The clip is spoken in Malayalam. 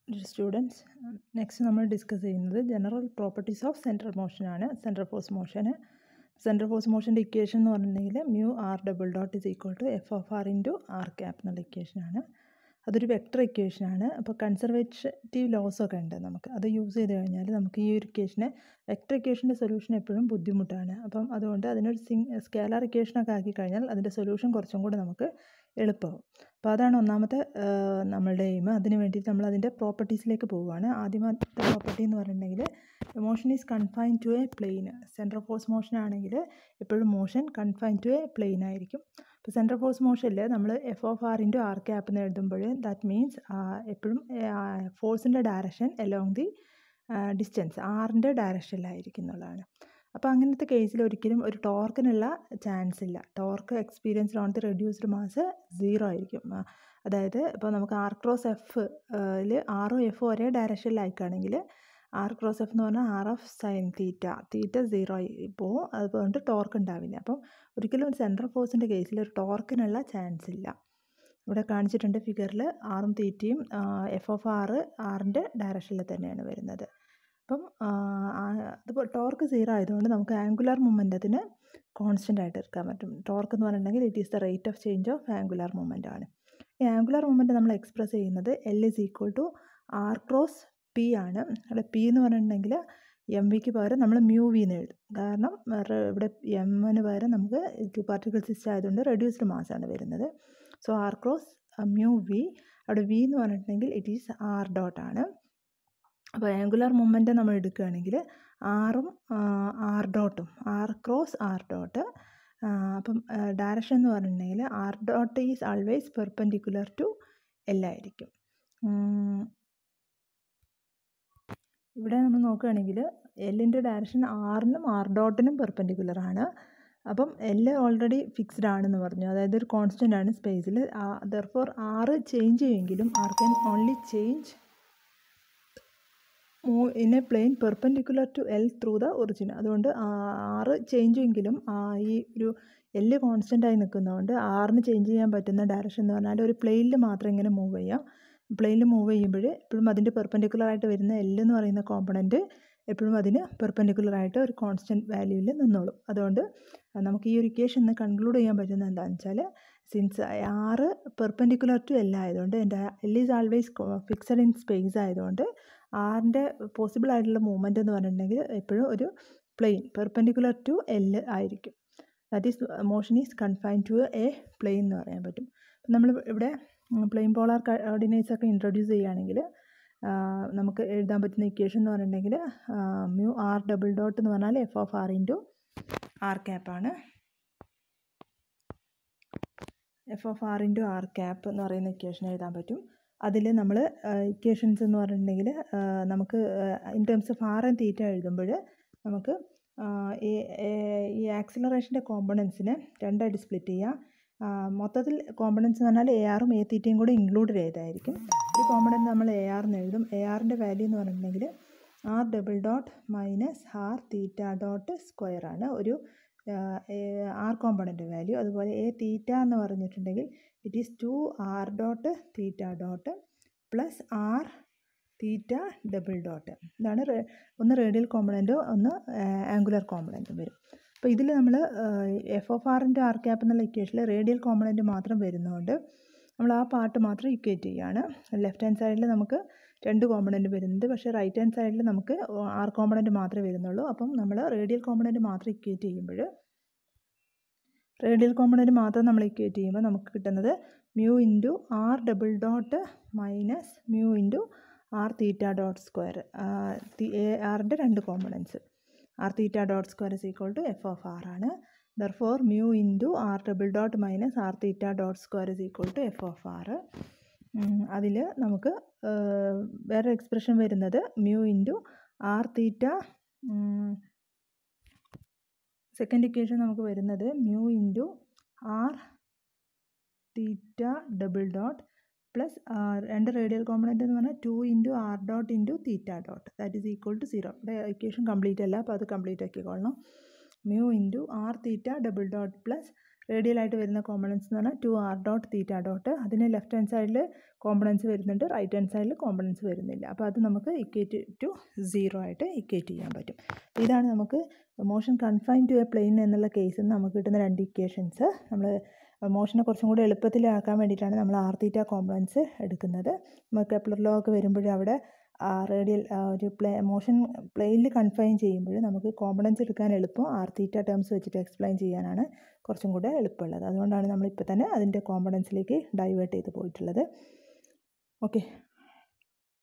സ്റ്റുഡൻസ് നെക്സ്റ്റ് നമ്മൾ ഡിസ്കസ് ചെയ്യുന്നത് ജനറൽ പ്രോപ്പർട്ടീസ് ഓഫ് സെൻട്രൽ മോഷനാണ് സെൻട്രൽ ഫോഴ്സ് മോഷന് സെൻട്രൽ ഫോഴ്സ് മോഷൻ്റെ ഇക്വേഷൻ എന്ന് പറഞ്ഞിട്ടുണ്ടെങ്കിൽ mu r double dot is equal to f of r into r cap എന്നുള്ള ഇക്വേഷനാണ് അതൊരു വെക്ടർ ഇക്വേഷനാണ് അപ്പോൾ കൺസർവേറ്റീവ് ലോസ് ഒക്കെ ഉണ്ട് നമുക്ക് അത് യൂസ് ചെയ്ത് കഴിഞ്ഞാൽ നമുക്ക് ഈ ഒരു ഇക്വേഷനെ വെക്ടർ ഇക്വേഷൻ്റെ സൊല്യൂഷൻ എപ്പോഴും ബുദ്ധിമുട്ടാണ് അപ്പം അതുകൊണ്ട് അതിനൊരു സിങ് സ്കേലാർ ഇക്വേഷനൊക്കെ ആക്കി കഴിഞ്ഞാൽ അതിൻ്റെ സൊല്യൂഷൻ കുറച്ചും കൂടെ നമുക്ക് എളുപ്പമാവും അപ്പോൾ അതാണ് ഒന്നാമത്തെ നമ്മളുടെ എയിം അതിന് വേണ്ടിയിട്ട് നമ്മൾ അതിൻ്റെ പ്രോപ്പർട്ടീസിലേക്ക് പോവുകയാണ് ആദ്യമായിട്ട് പ്രോപ്പർട്ടി എന്ന് പറഞ്ഞിട്ടുണ്ടെങ്കിൽ motion is confine to a plane central force motion ആണെങ്കിൽ എപ്പോഴും motion confine to a plane ആയിരിക്കും ഇപ്പോൾ സെൻട്രൽ ഫോഴ്സ് മോഷനിൽ നമ്മൾ f of r into r cap എന്ന് എഴുതുമ്പോൾ ദാറ്റ് മീൻസ് എപ്പോഴും ഫോഴ്സിൻ്റെ ഡയറക്ഷൻ എലോങ് ദി ഡിസ്റ്റൻസ് ആറിൻ്റെ ഡയറക്ഷനിലായിരിക്കും എന്നുള്ളതാണ് അപ്പോൾ അങ്ങനത്തെ കേസിൽ ഒരിക്കലും ഒരു ടോർക്കിനുള്ള ചാൻസ് ഇല്ല torque experience on the reduced mass zero ആയിരിക്കും അതായത് ഇപ്പോൾ നമുക്ക് ആർ ക്രോസ് എഫ് ല് ആറും എഫും ഒരേ ഡയറക്ഷനിലായിക്കാണെങ്കിൽ ആർ ക്രോസ് എഫ് എന്ന് പറഞ്ഞാൽ r of sine theta theta zero ആയി പോവും അതുകൊണ്ട് ടോർക്ക് ഉണ്ടാവില്ല അപ്പം ഒരിക്കലും ഒരു സെൻട്രൽ ഫോഴ്സിൻ്റെ കേസിൽ ഒരു ടോർക്കിനുള്ള ചാൻസ് ഇല്ല ഇവിടെ കാണിച്ചിട്ടുണ്ട് ഫിഗറിൽ ആറും തീറ്റയും എഫ് ഓഫ് ആറ് ആറിൻ്റെ ഡയറക്ഷനിൽ തന്നെയാണ് വരുന്നത് അപ്പം അതുപോലെ ടോർക്ക് സീറോ ആയതുകൊണ്ട് നമുക്ക് ആംഗുലാർ മൊമെൻറ്റത്തിന് കോൺസ്റ്റൻ്റ് ആയിട്ട് എടുക്കാൻ പറ്റും ടോർക്ക് എന്ന് പറഞ്ഞിട്ടുണ്ടെങ്കിൽ it is the rate of change of angular moment ആണ് ഈ ആംഗുലാർ മൊമെൻറ്റ് നമ്മൾ എക്സ്പ്രസ് ചെയ്യുന്നത് L is equal to r cross p ആണ് അവിടെ പി എന്ന് പറഞ്ഞിട്ടുണ്ടെങ്കിൽ എം വിക്ക് പകരം നമ്മൾ മ്യൂ വി എന്ന് എഴുതും കാരണം ഇവിടെ എമ്മിന് പകരം നമുക്ക് ടു പാർട്ടിക്കിൾ സിസ്റ്റം ആയതുകൊണ്ട് റെഡ്യൂസ്ഡ് മാസ് ആണ് വരുന്നത് so r cross mu v അവിടെ വി എന്ന് പറഞ്ഞിട്ടുണ്ടെങ്കിൽ ഇറ്റ് ഈസ് ആർ ഡോട്ട് ആണ് അപ്പോൾ ആംഗുലാർ മൊമെൻ്റ് നമ്മൾ എടുക്കുകയാണെങ്കിൽ ആറും ആർ ഡോട്ടും ആർ ക്രോസ് ആർ ഡോട്ട് അപ്പം ഡയറക്ഷൻ എന്ന് പറഞ്ഞിട്ടുണ്ടെങ്കിൽ r dot is always perpendicular to എല്ലായിരിക്കും ഇവിടെ നമ്മൾ നോക്കുകയാണെങ്കിൽ എല്ലിൻ്റെ ഡയറക്ഷൻ ആറിനും ആർ ഡോട്ടിനും പെർപെൻഡിക്കുലർ ആണ് അപ്പം എല്ല് ഓൾറെഡി ഫിക്സ്ഡ് ആണെന്ന് പറഞ്ഞു അതായത് ഒരു കോൺസ്റ്റൻ്റ് ആണ് സ്പേസിൽ ദർഫോർ ആറ് ചേഞ്ച് ചെയ്യുമെങ്കിലും r can only change move in a plane perpendicular to L through the origin അതുകൊണ്ട് ആറ് ചേഞ്ചെങ്കിലും ഈ ഒരു എല്ല് കോൺസ്റ്റൻ്റ് ആയി നിൽക്കുന്നതുകൊണ്ട് ആറിന് ചേഞ്ച് ചെയ്യാൻ പറ്റുന്ന ഡയറക്ഷൻ എന്ന് പറഞ്ഞാൽ ഒരു പ്ലെയിനിൽ മാത്രം ഇങ്ങനെ മൂവ് ചെയ്യാം പ്ലെയിനിൽ മൂവ് ചെയ്യുമ്പോൾ എപ്പോഴും അതിൻ്റെ പെർപെൻഡിക്കുലർ ആയിട്ട് വരുന്ന എല്ല് എന്ന് പറയുന്ന കോമ്പണൻറ്റ് എപ്പോഴും അതിന് പെർപെൻഡിക്കുലർ ആയിട്ട് ഒരു കോൺസ്റ്റൻറ്റ് വാല്യൂവിൽ നിന്നോളും അതുകൊണ്ട് നമുക്ക് ഈ ഒരു ഇക്വേഷൻ ഒന്ന് കൺക്ലൂഡ് ചെയ്യാൻ പറ്റുന്നത് എന്താണെന്ന് വെച്ചാൽ സിൻസ് ആറ് പെർപെൻഡിക്കുലർ ടു എൽ ആയതുകൊണ്ട് എൻ്റെ L is always fixed in space ആയതുകൊണ്ട് ആറിൻ്റെ പോസിബിൾ ആയിട്ടുള്ള മൂവ്മെൻറ്റ് എന്ന് പറഞ്ഞിട്ടുണ്ടെങ്കിൽ എപ്പോഴും ഒരു പ്ലെയിൻ പെർപെൻഡിക്കുലർ ടു എൽ ആയിരിക്കും that is motion is confine to a plane എന്ന് പറയാൻ പറ്റും നമ്മൾ ഇവിടെ പ്ലെയിൻ പോളാർ കോർഡിനേറ്റ്സ് ഒക്കെ ഇൻട്രൊഡ്യൂസ് ചെയ്യുകയാണെങ്കിൽ നമുക്ക് എഴുതാൻ പറ്റുന്ന ഇക്വേഷൻ എന്ന് പറഞ്ഞിട്ടുണ്ടെങ്കിൽ മ്യൂ ആർ ഡബിൾ ഡോട്ട് എന്ന് പറഞ്ഞാൽ f of r into r ക്യാപ്പാണ് f of r into r cap എന്ന് പറയുന്ന ഇക്വേഷൻ എഴുതാൻ പറ്റും അതിൽ നമ്മൾ ഇക്വേഷൻസ് എന്ന് പറഞ്ഞിട്ടുണ്ടെങ്കിൽ നമുക്ക് in terms of r and theta എഴുതുമ്പോൾ നമുക്ക് ഈ ആക്സിലറേഷൻ്റെ കോമ്പണൻസിനെ രണ്ടായിട്ട് സ്പ്ലിറ്റ് ചെയ്യുക മൊത്തത്തിൽ കോമ്പണൻസ് എന്ന് പറഞ്ഞാൽ എ ആറും എ തീറ്റയും കൂടെ ഇൻക്ലൂഡ് ചെയ്തായിരിക്കും ഒരു കോമ്പണൻറ്റ് നമ്മൾ എ ആറിന് എഴുതും എ ആറിൻ്റെ വാല്യൂ എന്ന് പറഞ്ഞിട്ടുണ്ടെങ്കിൽ r double dot minus r theta dot square ആണ് ഒരു ആർ കോമ്പണൻ്റ് വാല്യൂ അതുപോലെ എ തീറ്റ എന്ന് പറഞ്ഞിട്ടുണ്ടെങ്കിൽ it is two r dot theta dot plus r theta double dot ഇതാണ് ഒന്ന് റേഡിയൽ കോമ്പണൻറ്റും ഒന്ന് ആംഗുലർ കോമ്പണൻറ്റും വരും അപ്പോൾ ഇതിൽ നമ്മൾ എഫ് ഓഫ് ആറിൻ്റെ ആർ ക്യാപ്പ് എന്നുള്ള ഇക്വേഷനിൽ റേഡിയൽ കോമ്പണൻറ്റ് മാത്രം വരുന്നതുകൊണ്ട് നമ്മൾ ആ പാർട്ട് മാത്രം ഇക്വേറ്റ് ചെയ്യുകയാണ് ലെഫ്റ്റ് ഹാൻഡ് സൈഡിൽ നമുക്ക് രണ്ട് കോമ്പണൻറ്റ് വരുന്നുണ്ട് പക്ഷേ റൈറ്റ് ഹാൻഡ് സൈഡിൽ നമുക്ക് ആർ കോമ്പണൻറ്റ് മാത്രമേ വരുന്നുള്ളൂ അപ്പം നമ്മൾ റേഡിയൽ കോമ്പണൻറ്റ് മാത്രം ഇക്വേറ്റ് ചെയ്യുമ്പോൾ റേഡിയൽ കോമ്പണൻറ്റ് മാത്രം നമ്മൾ ഇക്വേറ്റ് ചെയ്യുമ്പോൾ നമുക്ക് കിട്ടുന്നത് mu into r double dot minus mu into r theta dot square ആറിൻ്റെ രണ്ട് components r theta dot square is equal to f of r ആണ് therefore mu into r double dot minus r theta dot square is equal to f of r അതിൽ നമുക്ക് വേറെ എക്സ്പ്രഷൻ വരുന്നത് mu into r theta second equation നമുക്ക് വരുന്നത് mu into r theta double dot plus രണ്ട് റേഡിയൽ കോമ്പണൻ്റ് എന്ന് പറഞ്ഞാൽ two into r dot into theta dot that is equal to zero ഇവിടെ ഇക്വേഷൻ കംപ്ലീറ്റ് അല്ല അപ്പോൾ അത് കംപ്ലീറ്റ് ആക്കിക്കൊള്ളണം mu into r theta double dot plus റേഡിയലായിട്ട് വരുന്ന കോമ്പണൻസ് എന്ന് പറഞ്ഞാൽ two r dot theta dot അതിന് ലെഫ്റ്റ് ഹാൻഡ് സൈഡിൽ കോമ്പണൻസ് വരുന്നുണ്ട് റൈറ്റ് ഹാൻഡ് സൈഡിൽ കോമ്പണൻസ് വരുന്നില്ല അപ്പോൾ അത് നമുക്ക് ഇക്വേറ്റ് ടു സീറോ ആയിട്ട് ഇക്വേറ്റ് ചെയ്യാൻ പറ്റും ഇതാണ് നമുക്ക് motion confine to a plane എന്നുള്ള കേസിൽ നിന്ന് നമുക്ക് കിട്ടുന്ന രണ്ട് ഇക്വേഷൻസ് നമ്മൾ മോഷനെ കുറച്ചും കൂടി എളുപ്പത്തിലാക്കാൻ വേണ്ടിയിട്ടാണ് നമ്മൾ ആർ തീറ്റ കോമ്പണൻസ് എടുക്കുന്നത് നമുക്ക് കെപ്ലർ ലോ ഒക്കെ വരുമ്പോഴും അവിടെ റേഡിയൽ ഒരു പ്ലേ മോഷൻ പ്ലെയിനിൽ കൺഫൈൻ ചെയ്യുമ്പോൾ നമുക്ക് കോമ്പണൻസ് എടുക്കാൻ എളുപ്പം ആർ തീറ്റ ടേംസ് വെച്ചിട്ട് എക്സ്പ്ലെയിൻ ചെയ്യാനാണ് കുറച്ചും കൂടെ എളുപ്പമുള്ളത് അതുകൊണ്ടാണ് നമ്മളിപ്പോൾ തന്നെ അതിൻ്റെ കോമ്പണൻസിലേക്ക് ഡൈവേർട്ട് ചെയ്ത് പോയിട്ടുള്ളത് ഓക്കെ